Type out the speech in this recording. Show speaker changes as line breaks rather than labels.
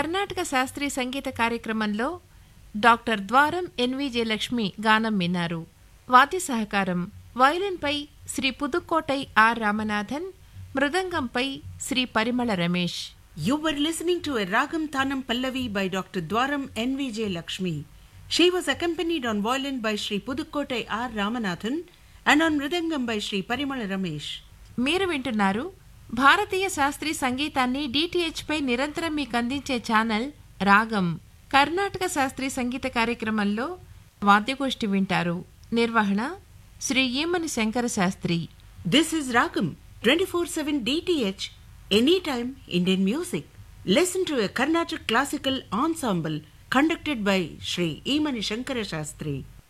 కర్ణాటక శాస్త్రీయ సంగీత కార్యక్రమంలో డాక్టర్ ద్వారం ఎన్విజే లక్ష్మి గానం విన్నారు వాద్య సహకారం వయలిన్పై శ్రీ పుదుక్కోటై ఆర్ రామనాథన్ మృదంగంపై Shri Parimala Ramesh
You were listening to a Ragam Thanam Pallavi by Dr. Dwaram N.V.J. Lakshmi. She was accompanied on violin by Sri Pudukkotai R. Ramanathan and on mridangam by Sri Parimala Ramesh.
మీరు వింటున్నారు భారతీయ శాస్త్రీయ సంగీతాన్ని DTH పై నిరంతరం మీకు అందించే channel రాగం కర్ణాటక శాస్త్రీయ సంగీత కార్యక్రమంలో వాద్యగోష్ఠి వింటారు నిర్వహణ Shri ఈమని Shankara Sastry
This is Ragam 24/7 DTH anytime Indian music. Listen to a Carnatic classical ensemble conducted by Sri Emani Shankara Shastri.